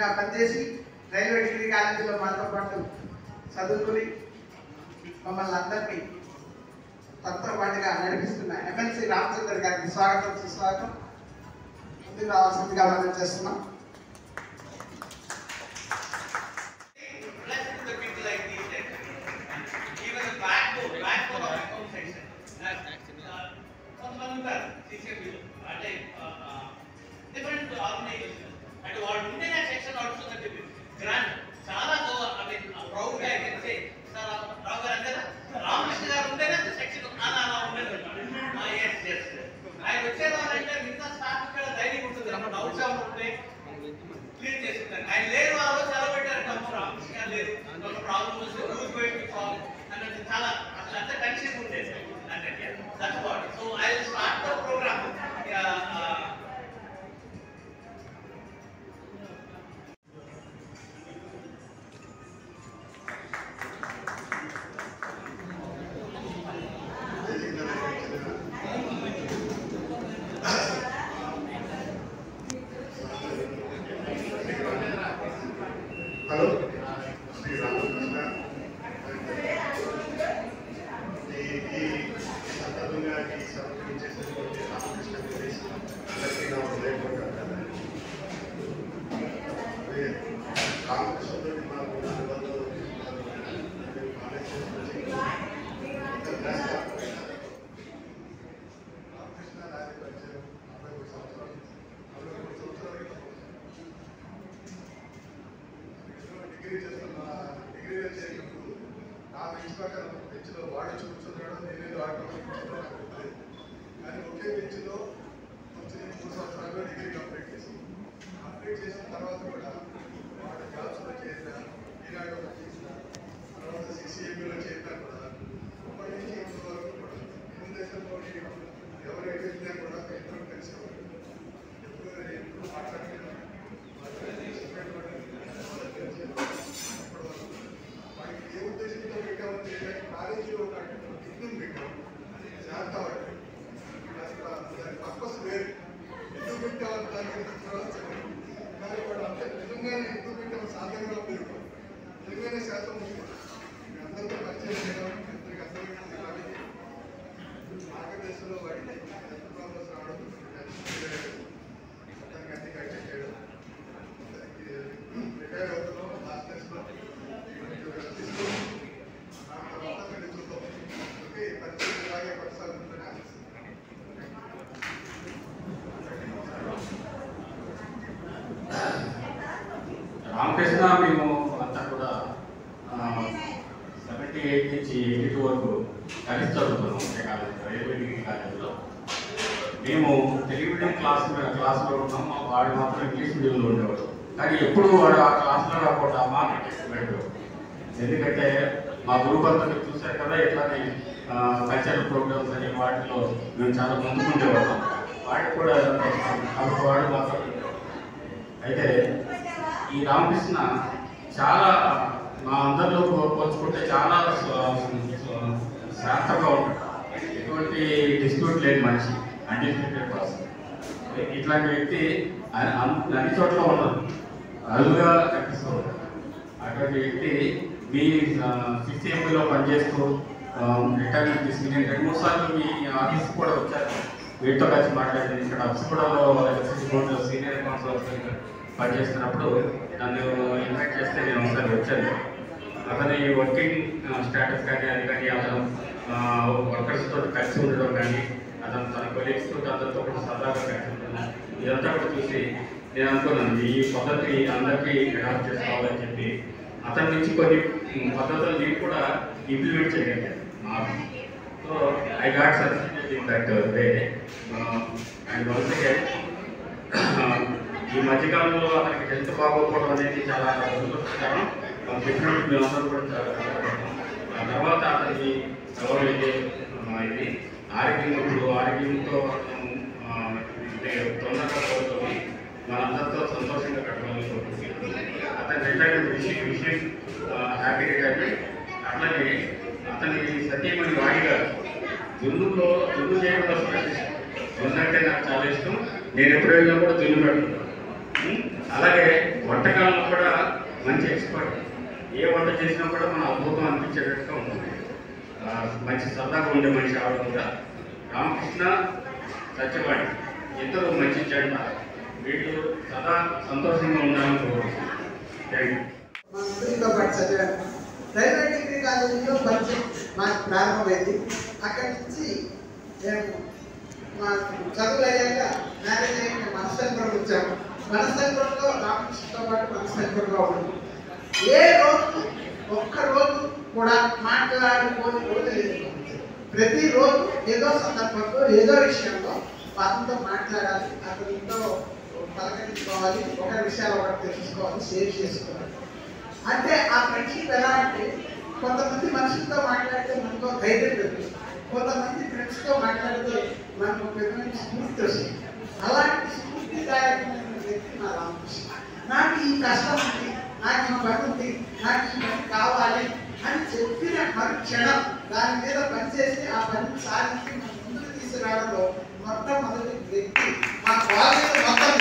గా పనిచేసి railway degree కాలేజీలో మాతో పాటు చదువుకుని మమ్మల్ని అందరినీ తత్వపాటిగా నడిపిస్తున్న ఎమ్మెల్సీ రామచంద్ర గారికి స్వాగతం సుస్వాగతం ముందుకు రావాల్సిందిగా మనం చేస్తున్నాం Blessed is the people like these actually. Even the backbone, backbone of account section. Uh, కొంతమంది ఉంటారు CCMB లో. అంటే డిఫరెంట్ ఆర్గనైజేషన్ అంటే వాడు ఉంటేనే సెక్షన్ నడుస్తుందని చెప్పి గ్రాండ్ చాలా ఐ మీన్ ప్రౌడ్ గా అయితే సార్ రావు గారు అంతేనా రామకృష్ణ గారు ఉంటేనే సెక్షన్ అలా అలా ఉండేది ఎస్ ఎస్ ఆయన వచ్చేవారంటే మిగతా స్టాఫ్ ఇక్కడ ధైర్యం ఉంటుంది అమ్మ డౌట్స్ ఏమైనా ఉంటే క్లియర్ చేసుకుంటారు ఆయన లేరు ఆ రోజు ఎలా పెట్టారు తమ్ము రామకృష్ణ గారు లేరు ఒక ప్రాబ్లం వస్తే రూల్ గోయింగ్ సాల్వ్ అన్నది చాలా అసలు అంత టెన్షన్ ఉండేది అంటే that's what so I will start the program hello Shri Ramakrishna ఈ ఈ సందర్భంగా ఈ సభకు చేసినటువంటి రామకృష్ణ గురించి అందరికీ నా హృదయపూర్వక మరి రామకృష్ణతో మాకు అనుబంధం మేము కాలేజ్ నుంచి ఇంత బ్లెస్ రామకృష్ణ నాది పరిచయం అరవై మూడు సంవత్సరాలు అరవై మూడు సంవత్సరాల క్రితం డిగ్రీ చేస్తున్న డిగ్రీ చేసినప్పుడు నా బెంచ్ పక్కన బెంచ్లో వాడు కూర్చున్నాడు నేను వాడు కూర్చున్నాడు కానీ ఒకే బెంచ్లో వచ్చి నేను మూడు సంవత్సరాలు డిగ్రీ కంప్లీట్ చేసి కంప్లీట్ చేసిన తర్వాత కూడా వాడు జాబ్స్లో చేరిన ఈనాడు చేసిన తర్వాత సిసిఎంలో చేరినా కూడా అప్పటి నుంచి ఇప్పటి వరకు కూడా తెలుగుదేశంలో ఎవరైతే వెళ్ళినా కూడా ఇద్దరు కలిసేవారు ఎప్పుడు ఎప్పుడు మాట్లాడుతున్నాను వాడికి ఏ ఉద్దేశంతో పెట్టామంటే కాలేజీలో ఒక ఇల్లు పెట్టాం శాంతవాడి అసలు దాని పర్పస్ వేరు ఎందుకు పెట్టామని దాని గురించి తర్వాత చెప్పండి. కానీ వాడు అంత నిజంగానే ఎందుకు పెట్టామో సాధనగా పెరుగుతాం నిజంగానే శాతం ఉంది మీ అందరితో పరిచయం చేయడం అందరికి అర్థమైంది కాబట్టి మార్గదర్శనంలో వాడికి ఎంత ప్రాబ్లమ్స్ రావడం అతనికి అన్ని కట్టెట్ చేయడం రిటైర్ అవుతున్నాం మాస్టర్స్లో తీసుకుని ఆ తర్వాత మళ్ళీ చూద్దాం ఓకే ఈ పరిస్థితి ఇలాగే కొనసాగుతుందని ఆశిస్తున్నాను రామకృష్ణ మేము అంతా కూడా సెవెంటీ ఎయిట్ నుంచి ఎయిటీ టూ వరకు కలిసి చదువుతున్నాం ఒకే కాలేజ్ రైల్వే డిగ్రీ కాలేజీలో మేము తెలుగు మీడియం క్లాస్ క్లాస్లో ఉన్నాం మా వాడు మాత్రం ఇంగ్లీష్ మీడియంలో ఉండేవాడు కానీ ఎప్పుడు వాడు ఆ క్లాస్లో రాకుండా మాకు పెట్టాడు ఎందుకంటే మా గ్రూప్ అంతా మీరు చూశారు కదా ఇట్లానే కల్చరల్ ప్రోగ్రామ్స్ అని వాటిలో మేము చాలా ముందుకుండేవాళ్ళం వాడికి కూడా అప్పుడు వాడు మాత్రం అయితే ఈ రామకృష్ణ చాలా మా అందరిలో పో- పోల్చుకుంటే చాలా స్వ- స్వ- శాంతంగా ఉంటాడు ఎటువంటి డిస్ప్యూట్ లేని మనిషి అన్డిస్ప్యూటెడ్ పర్సన్ ఇట్లాంటి వ్యక్తి అన్ని అన్ని- అన్ని చోట్ల ఉండదు అరుదుగా కనిపిస్తూ ఉంటాడు అటువంటి వ్యక్తి మీ సిసిఎంలో పనిచేస్తూ రిటైర్మెంట్ తీసుకుని నేను రెండు మూడు సార్లు మీ ఆఫీస్ కూడా వచ్చాను వీటితో కలిసి మాట్లాడాను ఇక్కడ అప్సిగూడలో ఎలక్ట్రిసిటీ బోర్డు సీనియర్ కౌన్సిలర్ పనిచేస్తున్నప్పుడు నన్ను ఇన్వైట్ చేస్తే నేను ఒకసారి వచ్చాను అతని వర్కింగ్ స్టేటస్ కానీ అది కానీ అతను వర్కర్స్ తోటి కలిసి ఉండడం కానీ అతను తన కొలీగ్స్ తోటి అందరితో కూడా సరదాగా కలిసి ఉండడం ఇదంతా కూడా చూసి నేను అనుకున్నాను ఈ పద్ధతి అందరికీ అడాప్ట్ చేసుకోవాలని చెప్పి అతని నుంచి కొన్ని ఉమ్, పద్ధతులు నేను కూడా ఇంప్లిమెంట్ చేయగలిగాను నాకు so I got certificate in that way and once again ఈ మధ్యకాలంలో అతనికి హెల్త్ బాగోకపోవడం అనేది చాలా దురదృష్టకరం మనం చెప్పినట్టు మేమందరూ కూడా చాలా బాధపడ్డాం. ఆ తర్వాత అతనికి ఎవరైతే ఇది ఆరోగ్యం ఇప్పుడు ఆరోగ్యంతో అతను, ఆ, అంటే తొందరగా కోరుకొని మనందరితో సంతోషంగా కట్టాలని కోరుకుంటున్నాను అతని రిటైర్మెంట్ విషయం విషయం హ్యాపీ రిటైర్మెంట్ అట్లాగే అతని సత్యమణి వాణి గారు దున్నులో దున్ను చేయడం కోసం దున్ను అంటే నాకు చాలా ఇష్టం నేను ఎప్పుడు వెళ్ళినా కూడా దున్ను పెడుతున్నాను ఉం? అలాగే వంటకాలలో కూడా మంచి ఎక్స్పర్ట్ ఏ వంట చేసినా కూడా మన అద్భుతం అనిపించేటట్టుగా ఉంటుంది ఆ, మంచి సరదాగా ఉండే మనిషి ఆవిడ కూడా రామకృష్ణ సత్యవాణి ఇద్దరు మంచి జంట వీళ్ళు సదా సంతోషంగా ఉండాలని కోరుకుంటున్నాను థ్యాంక్ యూ మా స్కూల్తో పాటు చదివాను రైల్వే డిగ్రీ కాలేజీలో పరిచయం మాకు ప్రారంభమైంది అక్కడి నుంచి మేము మా చదువులు అయ్యాక మ్యారేజ్ అయ్యాక మనసంపురం వచ్చాము మనసంపురంలో రామకృష్ణతో పాటు మనసంపురంలో ఉన్నాము ఏ రోజు ఒక్క రోజు కూడా మాట్లాడుకోని రోజు లేదు ప్రతిరోజు ఏదో సందర్భంలో ఏదో విషయంలో అతనితో మాట్లాడాలి అతనితో పలకరించుకోవాలి ఒక విషయాలు ఒకటి తెలుసుకోవాలి షేర్ చేసుకోవాలి అంటే ఆ ఫ్రెండ్షిప్ ఎలా అంటే కొంతమంది మనుషులతో మాట్లాడితే మనకు ఒక ధైర్యం దొరుకుతుంది కొంతమంది ఫ్రెండ్స్తో మాట్లాడితే మనకు ఒక విధమైన స్ఫూర్తి వస్తుంది అలాంటి స్ఫూర్తిదాయకమైన వ్యక్తి నా రామకృష్ణ నాకు ఈ కష్టం ఉంది నాకు ఈ పని ఉంది నాకు ఈ పని కావాలి అని చెప్పిన మరుక్షణం దాని మీద పనిచేసి ఆ పనిని సాధించి మన ముందుకు తీసుకురావడంలో మొట్టమొదటి వ్యక్తి మా కాలేజీ మొత్తం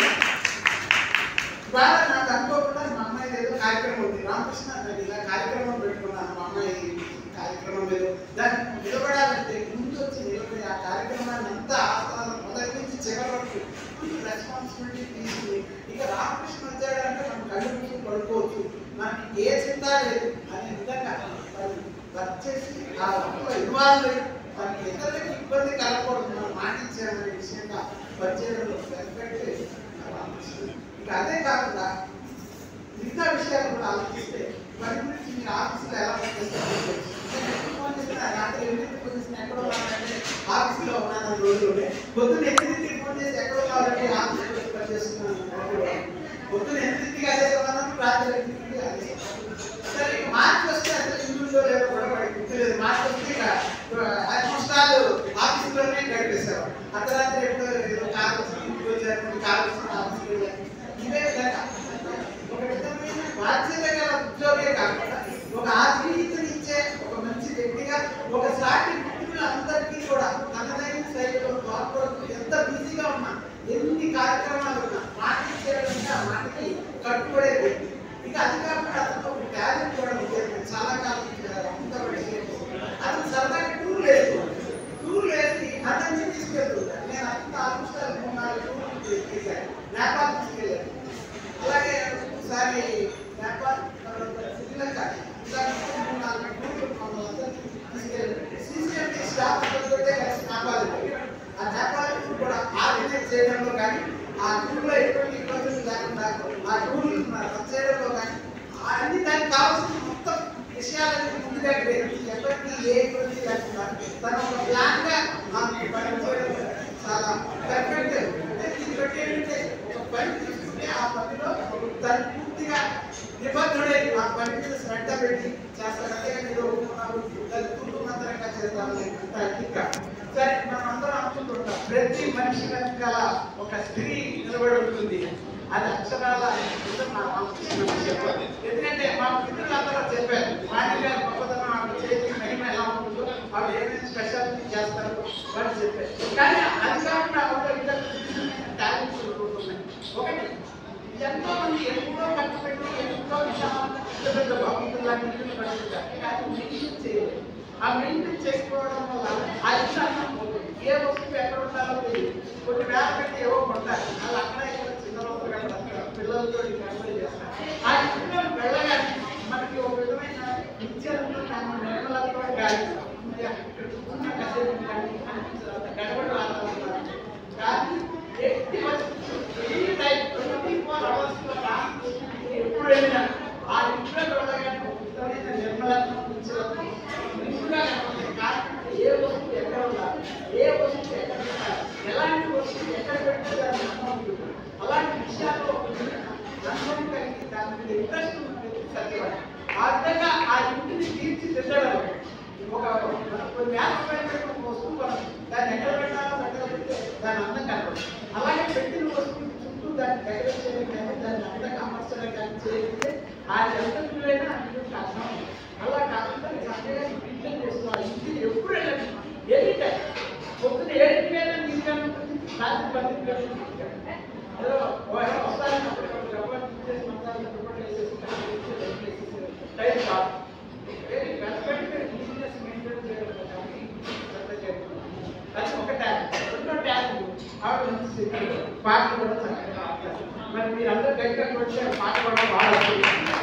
ఇవాళ నాకు అనుకోకుండా మా అమ్మాయి ఏదో కార్యక్రమం ఉంది రామకృష్ణ నాకు ఇలా కార్యక్రమం పెట్టుకున్నాను మా అమ్మాయి కార్యక్రమం లేదు దాన్ని నిలబడాలంటే ముందు వచ్చి నిలబడి ఆ కార్యక్రమాన్ని అంతా ఆస్వాదం మొదటి నుంచి చివరి వరకు రెస్పాన్సిబిలిటీ తీసుకుని ఇక రామకృష్ణ వచ్చాడంటే మనం కళ్ళు మూసి పడుకోవచ్చు మనకి ఏ చింత లేదు అనే విధంగా మరి వర్క్ చేసి ఆ వర్క్లో ఇన్వాల్వ్ అయ్యి మనకి ఇతరులకు ఇబ్బంది కలగకూడదు మనం మాటించామనే విషయంగా పనిచేయడంలో పెర్ఫెక్ట్ రామకృష్ణ ఇంకా అదే కాకుండా మిగతా విషయాలు కూడా ఆలోచిస్తే వాటి గురించి మీరు ఆఫీస్లో ఎలా పనిచేస్తారు ఫోన్ చేసిన రాత్రి ఎనిమిది ఫోన్ చేసిన ఎక్కడ ఉన్నారంటే ఆఫీస్లో ఉన్నాను అన్న రోజులు పొద్దున్న ఎనిమిదింటికి ఫోన్ చేసి ఎక్కడ ఉన్నారంటే ఆఫీస్లో వచ్చి పనిచేస్తున్నాను పొద్దున్న ఎనిమిదింటికి అదే సమాధానం రాత్రి ఎనిమిదింటికి అదే సమాధానం. సరే ఇక మార్చి వస్తే అసలు ఇంట్లో లేదో కూడా వాడికి గుర్తులేదు మార్చి వస్తే ఇక సంవత్సరాలు ఆఫీసులోనే గడిపేశారు అర్ధరాత్రి ఎప్పుడో ఏదో కారు వచ్చింది ఇంటికి వచ్చారు కారు వచ్చింది ఆఫీస్కి వెళ్ళారు ఇవే విధంగా ఒక విధమైన బాధ్యత గల ఉద్యోగే కాకుండా ఒక ఆత్మీయతని ఇచ్చే ఒక మంచి వ్యక్తిగా ఒక సాటి మిత్రులందరికీ కూడా తనదైన శైలిలో తోడ్పడుతూ ఎంత బిజీగా ఉన్నా ఎన్ని కార్యక్రమాలు ఉన్నా మాటకి చేయాలంటే ఆ మాటకి కట్టుబడే వ్యక్తి ఇక అది కాకుండా అతను ఒక టాలెంట్ కూడా ఉండేది చాలా కాలం అమ్ముతాబడి అతను సరదాగా టూర్ లేదు టూర్ వేసి అతన్ని తీసుకెళ్తుంటాను నేను అంత ఆల్మోస్ట్ మూడు నాలుగు టూర్లు చేశాను నేపాల్ తీసుకెళ్ళాను అలాగే ఒకసారి నేపాల్ తర్వాత శ్రీలంక ఇలా మూడు నాలుగు టూర్లు మమ్మల్ని అందరినీ తీసుకెళ్ళాను సిసిఎంటీ స్టాఫ్ తోటే కలిసి నేపాల్ వెళ్ళాను. ఆ నేపాల్ టూర్ కూడా ఆర్గనైజ్ చేయడంలో కానీ ఆ టూర్లో ఎటువంటి ఇబ్బందులు లేకుండా ఆ టూర్లు రన్ చేయడంలో కానీ ఆ అన్ని దానికి కావాల్సిన మొత్తం విషయాలన్నీ ముందుగా గ్రహించి ఎవరికి ఏ ఇబ్బంది లేకుండా తన ఒక ప్లాన్ గా మాకు పని చేయడం చాలా పర్ఫెక్ట్ అంటే దీన్ని బట్టి ఏంటంటే ఒక పని తీసుకుంటే ఆ పనిలో తను పూర్తిగా నిబద్ధుడై ఆ పని మీద శ్రద్ధ పెట్టి చేస్తారు అంతే మీరు ఒప్పుకున్నారు దాన్ని తుండు మంత్రంగా చేద్దామని ఇంకా సరే మనం అందరం అనుకుంటుంటాం ప్రతి మనిషి వెనకాల ఒక స్త్రీ నిలబడి ఉంటుంది అది అక్షరాల నిజం నా రామకృష్ణ విషయం. ఎందుకంటే మా మిత్రులందరూ చెప్పారు వాణి గారి గొప్పతనం ఆవిడ చేతి మహిమ ఎలా ఉంటుందో ఆవిడ ఏమేమి స్పెషాలిటీ చేస్తారు వాళ్ళు చెప్పారు కానీ అది కాకుండా ఆవిడ ఇద్దరు టాలెంట్స్ ఉంటున్నాయి ఒకటి ఎంతో మంది ఎప్పుడో కష్టపెట్టి ఎంతో విశాలంగా పెద్ద పెద్ద భక్తులు లాంటి ఇల్లు కట్టుకుంటారు కానీ మెయింటైన్ చేయలేదు ఆ మెయింటైన్ చేసుకోవడం వల్ల ఆ ఇల్లు అన్నం పోతుంది ఏ వస్తువు ఎక్కడ ఉండాలో తెలియదు కొన్ని వేల పెట్టి ఏవో కొంటారు వాళ్ళు అక్కడ ఇక్కడ చిన్న రోజులు కడతారు పిల్లలతో ఫ్యామిలీ చేస్తారు ఆ ఇంట్లో వెళ్ళగానే మనకి ఒక విధమైన విద్యలో నిర్మలతో గాలి ఇక్కడ కూర్చున్న కాసేపు కానీ అనిపించదు అంత గడబడి రావాలి కానీ ఎట్టి పరిస్థితుల్లో ఎనీ టైం ట్వంటీ ఫోర్ అవర్స్లో ఎప్పుడు వెళ్ళినా ఆ ఇంట్లో వెళ్ళగానే ఒక విధమైన నిర్మలత్వం ఉంచడం నిండుగా కనపడుతుంది. కాకపోతే ఏ వస్తువు ఎక్కడ ఉండాలి ఏ వస్తువు ఎక్కడ ఉండాలి ఎలాంటి వస్తువు ఎక్కడ పెడితే దాన్ని అనుభవం ఉంటుంది. అలాంటి విషయాల్లో ఒక విధమైన అనుభవం కలిగి దాని మీద ఇంట్రెస్ట్ ఉంటుంది సత్యవాడు ఆ విధంగా ఆ ఇంటిని తీర్చిదిద్దడం ఒక కొన్ని వేల రూపాయలు పెట్టి ఒక వస్తువు కొనం. దాన్ని ఎక్కడ పెట్టాలో ఎక్కడ పెడితే దాని అందం కనపడదు అలాగే పెట్టిన వస్తువు చుట్టూ దాన్ని డెకరేట్ చేయడం కానీ దాన్ని అందంగా అమర్చడం కానీ చేయకపోతే ఆ ఎంత విలువైనా అందులోకి అర్థం ఉంది. అలా కాకుండా చక్కగా ఇంట్లో చేసుకోవాలి ఇంటిని ఎప్పుడు వెళ్ళండి ఎనీ టైం పొద్దున ఏడుకి వెళ్ళండి ఇంటికి ఉంటుంది రాత్రి పన్నెండు గంటలకు ఇంటికి ఏదో ఎవరో వస్తారని అప్పుడు ఎవరు టైం కాదు వెరీ కష్టపడి బిజినెస్ మెయింటైన్ చేయడం కాబట్టి శ్రద్ధ చేస్తున్నాను అది ఒక టాలెంట్ రెండో టాలెంట్ ఆవిడ మంచి పాటలు కూడా చక్కగా పాడతారు మరి మీరు అందరూ గట్టిగా వచ్చే పాట కూడా పాడాలి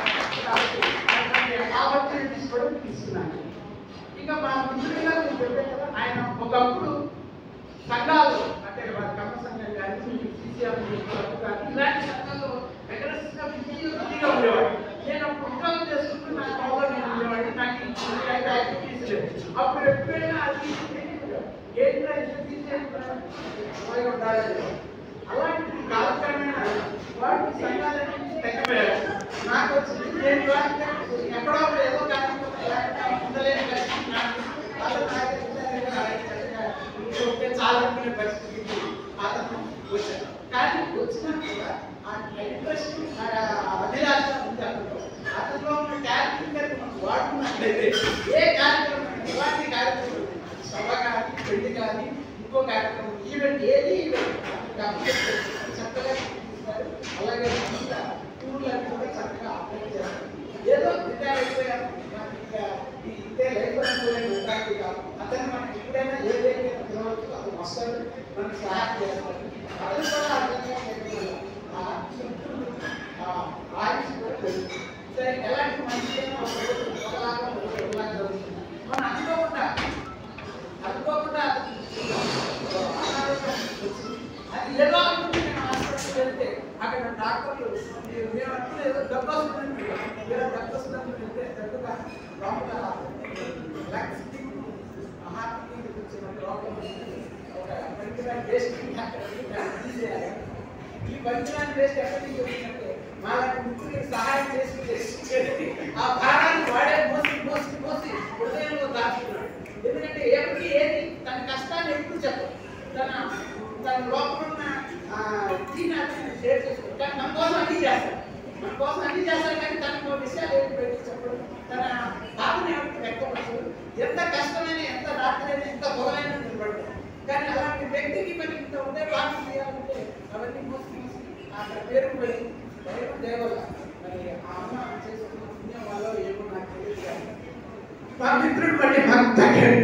కాబట్టి ఆపర్చునిటీస్ కూడా తీసుకున్నాను ఇంకా మా మిత్రులు గారు నేను చెప్పాను కదా ఆయన ఒకప్పుడు సంఘాలు అంటే వారి కమ్మ సంఘం కానీ సీసీఎం కానీ ఇలాంటి సంఘాల్లో అగ్రెసివ్గా బిజీగా ఉండేవాడు నేను అప్పుడు ఉద్యోగం చేసుకుంటూ నా కాల్లో నేను ఉండేవాడిని నాకు ఇలాంటి యాక్టివిటీస్ లేవు అప్పుడు ఎప్పుడైనా అది ఏంటంటే తీసేసి ఉండాలి అలాంటి కాలక్రమేణా వాటి సంఘాలన్నీ తగ్గిపోయారు నాకు వచ్చింది నేను ఇవాళ ఎక్కడో ఒక ఏదో కార్యక్రమం లేకుండా ఉండలేని పరిస్థితి నాకు అతను నాకు తెలిసిన చక్కగా ఇంట్లో ఉంటే చాలా అనుకునే పరిస్థితికి అతను వచ్చాను కానీ వచ్చినా కూడా ఆ ఇంట్రెస్ట్ అభిలాష ఉంది అతను అతనిలో ఉన్న క్యారెక్టర్ మనం వాడుకున్నట్లయితే ఏ కార్యక్రమం ఎలాంటి కార్యక్రమం సభ కానీ పెళ్లి కానీ ఇంకో కార్యక్రమం ఈవెంట్ ఏది ఈవెంట్ చక్కగా చూపిస్తారు అలాగే మంచిగా టూర్లను కూడా చక్కగా అప్లై చేస్తారు ఏదో రిటైర్ అయిపోయారు మనకి ఇంకా ఈ ఇంతే లైఫ్ అనుకోలేని ఉంటాయి కాదు అతను మనకి ఎప్పుడైనా ఏదైతే పిలవచ్చు అతను వస్తాడు మనకి సహాయం చేస్తాడు అతను కూడా ఆ విధంగా చేయగలరు. ఆ శక్తులు, ఆ ఆయుష్ కూడా పెరుగుతుంది సరే ఎలాంటి మంచిగా ఒక రోజు ఒకలాగా ఒక రోజు ఒకలాగా జరుగుతుంది మనం అనుకోకుండా అనుకోకుండా అనారోగ్యం వచ్చింది. అది ఏదో అనుకుంటే నేను హాస్పిటల్కి వెళ్తే అక్కడ డాక్టర్లు మీరు మేము అనుకునే ఏదో డబ్బు వస్తుందని ఏదో డబ్బు వస్తుందని వెళ్తే దగ్గర లోపల లాక్సిటిక్ హార్ట్కి వచ్చిన ప్రాబ్లం ఒక పనికిరాని వేస్ట్ అక్కడ తీసేయాలి ఈ పనికిరాని వేస్ట్ ఎక్కడి నుంచి వచ్చిందంటే మాలాంటి ముగ్గురికి సహాయం చేసి చేసి చేసి ఆ భారాన్ని వాడే మోసి మోసి మోసి హృదయంలో దాచుకున్నాడు ఎందుకంటే ఎవరికి ఏది తన కష్టాన్ని ఎప్పుడు చెప్పదు తన తన లోపల ఉన్న దీన్ని అతను షేర్ చేసుకోడు కానీ మన కోసం అన్ని చేస్తాడు మన కోసం అన్ని చేస్తాడు కానీ తన విషయాలు ఏమి బయటకు చెప్పడు తన బాధని ఎవరికి వ్యక్తపరచడు ఎంత కష్టమైన ఎంత రాత్రైనా ఎంత పొగలైనా నిలబడతాడు కానీ అలాంటి వ్యక్తికి మరి ఇంత ఉండే వాటి చేయాలంటే అవన్నీ మోసి మోసి అక్కడ పేరు పోయి దైవం దేవల మరి ఆ అమ్మ చేసుకున్న పుణ్యం వల్ల ఏమో నాకు తెలియదు కానీ మా మిత్రుడు మళ్ళీ మాకు తగ్గాడు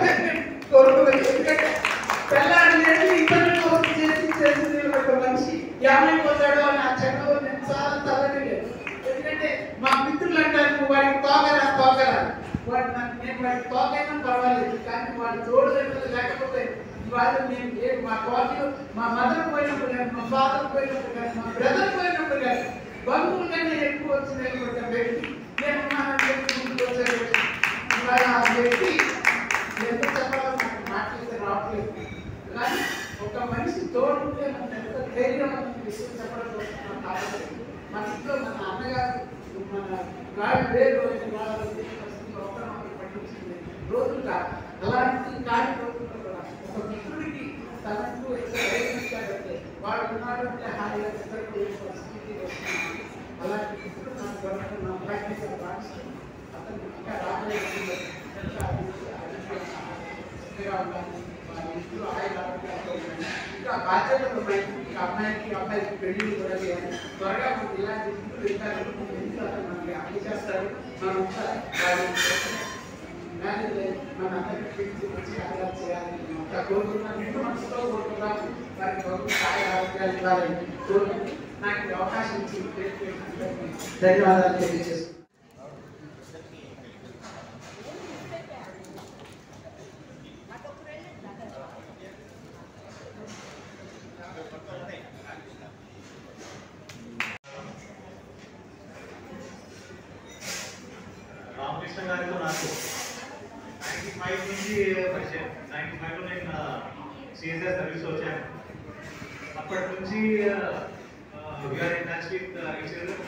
కోరుకోలేదు ఎందుకంటే తెల్లారి లేచి ఇబ్బంది కోసం చేసి చేసి ఒక మనిషి ఏమైపోతాడో అని ఆ చెడ్డలో నేను చాలా తల్లలేదు ఎందుకంటే మా మిత్రులు అంటారు "నువ్వు వాడికి తోగరా తోగరా వాడు నాకు నేను వాడికి తోగైనా పర్వాలేదు కానీ వాడు తోడు దగ్గర లేకపోతే ఇవాళ నేను ఏ మా కాలనీలో మా మదర్ పోయినప్పుడు కానీ మా ఫాదర్ పోయినప్పుడు కానీ మా బ్రదర్ పోయినప్పుడు కానీ బంధువుల కన్నా ఎక్కువ వచ్చి నిలబడ్డ వ్యక్తి నేను ఉన్నానని చెప్పి ముందుకు వచ్చే వ్యక్తి ఇవాళ ఆ వ్యక్తి ఎంత చెప్పాలో నాకు మాట్లాడితే రావట్లేదు కానీ ఒక మనిషి తోడుంటే మనకు ఎంత ధైర్యం అనే విషయం చెప్పడం కోసం నాకు ఆలోచన. మన ఇంట్లో మన అన్నగారు మన గాడి వేరు రోజు వాళ్ళ ఒక్కరినొకరు పట్టించింది రోజులు కాదు అలాంటి కాని రోజుల్లో కూడా ఒక మిత్రుడికి తనకు ఎంత ధైర్యం ఇచ్చాడంటే వాడు ఉన్నాడు అంటే హాయిగా ఇద్దరికి ఏ పరిస్థితి వస్తుంది అలాంటి మిత్రుడు నాకు దొరకడం నా ప్రాక్టీస్ భావిస్తాను అతను ఇంకా రాబోయే రోజుల్లో ఇంకా అభివృద్ధి అభివృద్ధి చక్కగా ఉండాలి వాళ్ళ ఇంట్లో ఆయన ఆరోగ్యాలతో ఉండాలి. ఇంకా బాధ్యతలు ఉన్నాయి ఇంకా అమ్మాయికి అబ్బాయికి పెళ్లి కూడా చేయాలి త్వరగా మనకి ఇలాంటి ఇంట్లో ఇంకా రెండు మూడు ఇంట్లో అతను మనకి అమలు చేస్తారు మనం ఇంకా వారి మేనేజ్ మన అందరికీ పిలిచి మంచి కార్యాలు చేయాలి ఇంకా కోరుకుంటున్నాం ఇంటి మనసుతో కోరుకుంటున్నాం వారికి గౌరవ సహాయ ఆరోగ్యాలు ఇవ్వాలని కోరుకుంటూ నాకు ఈ అవకాశం ఇచ్చి ధన్యవాదాలు తెలియజేస్తున్నాను రామకృష్ణ గారితో నాకు నైన్టీ ఫైవ్ నుంచి పరిచయం నైన్టీ ఫైవ్లో నేను సిఎస్ఆర్ సర్వీస్ వచ్చాను అప్పటి నుంచి we are in touch with each other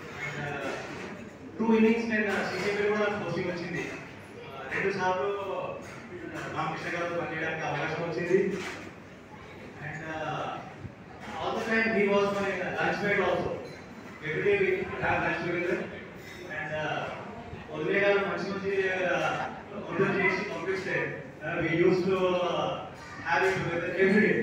two innings నేను సిసిబి కూడా పోస్టింగ్ వచ్చింది Uh, రెండు సార్లు రామకృష్ణ గారితో పనిచేయడానికి అవకాశం వచ్చింది and all the time he was my lunch mate also every day have lunch together and Udaya garu మంచి మంచి వంటలు చేసి పంపిస్తే we use to have it together every day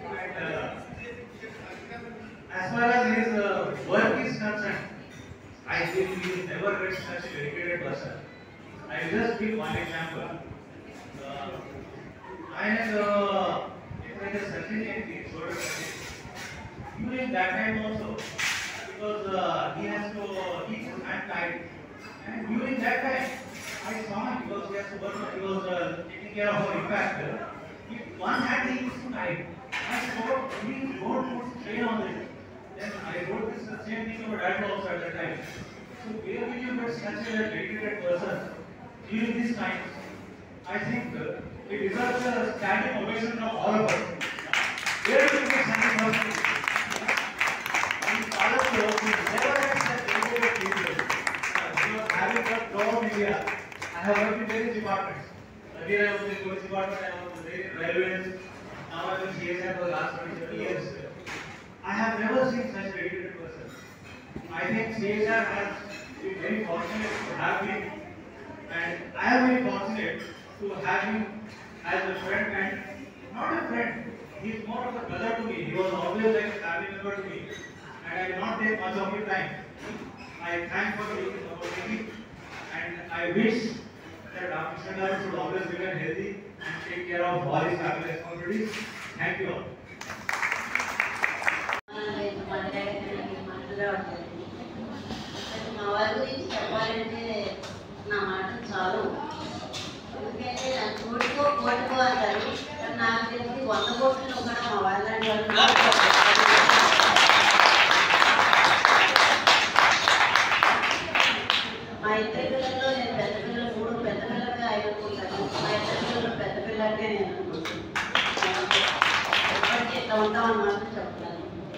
as far as his uh, work is concerned, I I think he has never met such a dedicated person. I will just give one example. Uh, ఆయన ఎప్పుడైతే సచిన్ అయింది చూడండి during that time also because uh, he has to eat his hand tight and during that time I saw him because he has to work he was uh, taking care of our impact if one hand he used to tight I saw please don't put strain on it then I wrote this the same thing to my dad also at that time so where will you get such a dedicated person during these times I think uh, it deserves a standing ovation from all of us. Where do you get such a person? And Palatro, we never had such dedicated people. Uh, we were having worked throughout India. I have worked in various departments. Earlier I was in the police department, I was in the railways. Now I am in CSR for the last 27 years. I have never seen such a dedicated person. I think CSR has been very fortunate to have him and I am very fortunate to have him as a friend and not a friend. He is more of a brother to me. He was always like a family member to me. And I will not take much of your time. I thank for the opportunity and I wish that Ramakrishna Garu should always remain healthy and take care of all his family responsibilities. Thank you all. మా వారి గురించి చెప్పాలంటే నా మాట చాలు ఎందుకంటే నాకు కోటికో కోటికో అంటారు కానీ నాకు తెలిసి వంద కోట్లు కూడా మా వాళ్ళంటి వాళ్ళు నాకు మా ఇద్దరి పిల్లల్లో నేను పెద్ద పిల్లలు మూడు పెద్ద పిల్లలుగా అనుకుంటాను మా ఇద్దరి పిల్లలు పెద్ద పిల్లలకే నేను అనుకుంటాను ఎప్పటికీ ఇట్లా ఉంటామని మాత్రం చెప్తాను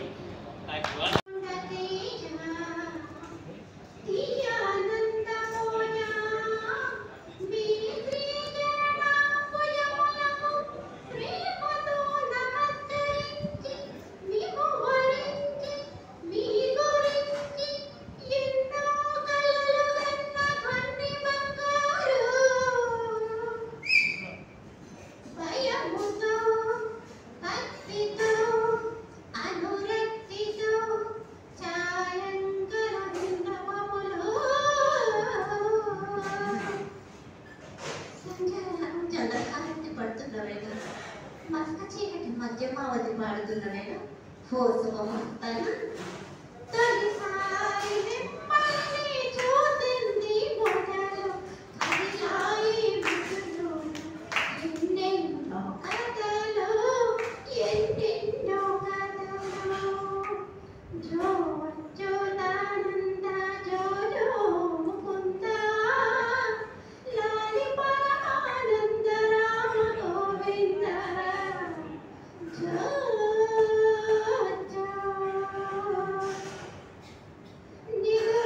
భయముతో భక్తితో అనురక్తితో ఛాయంకర విన్నపములు సంధ్యారాగం చంద్రకాంతి పడుతున్న వేళ మస్త చీకటి మధ్యమావతి పాడుతున్న వేళ ఓ శుభమస్తన తొలిసారి మిమ్మల్ని చూసింది మొదలు కదిలాయి విసులు ఎన్నెన్నో కథలు ఎన్నెన్నో కథలు జో అచ్యుతానంద జో జో ముకుంద లాలి పరమానంద రామ గోవింద జో జో నిగు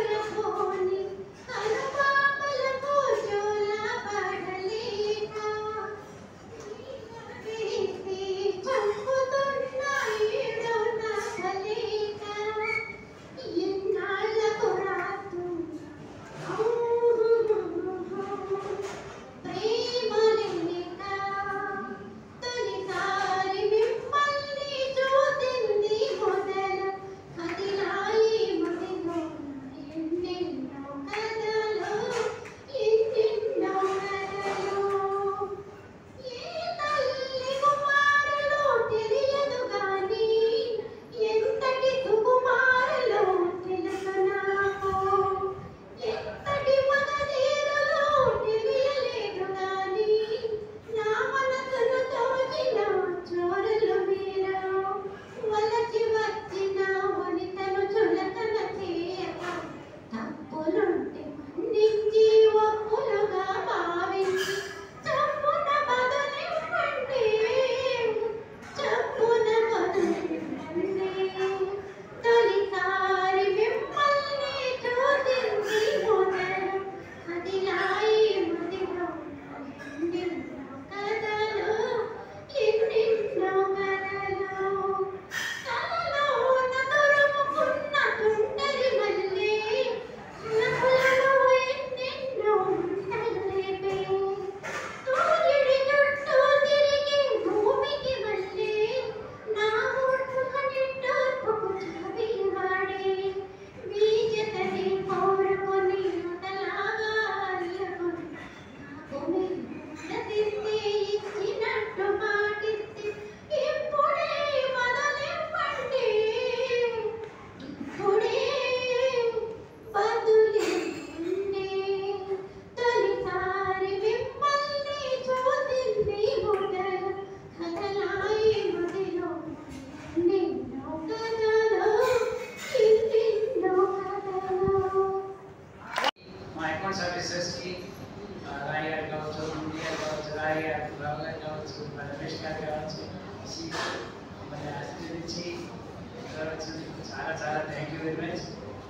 మన రమేష్ గారు కావచ్చు సీట్ మరి ఆశీర్వదించి ఇక్కడ వచ్చినందుకు చాలా చాలా థ్యాంక్ యూ వెరీ మచ్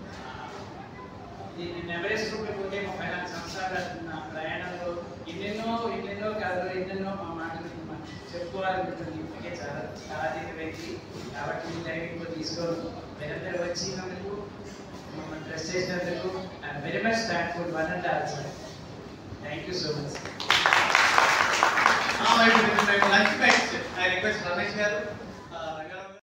నేను ఎవరెస్ట్ రూట్లో పోతే ముప్పై నాలుగు సంవత్సరాల నా ప్రయాణంలో ఎన్నెన్నో ఎన్నెన్నో కథలు ఎన్నెన్నో మా మాటలు మా చెప్పుకోవాలనుకుంటుంది ఇప్పటికే చాలా చాలా వ్యక్తి కాబట్టి మీ టైం ఎక్కువ తీసుకోరు మీరందరూ వచ్చినందుకు మమ్మల్ని ప్రెస్ చేసినందుకు I'm very much thankful one and all sir thank you so much Now I will lunch batch I request Ramesh గారు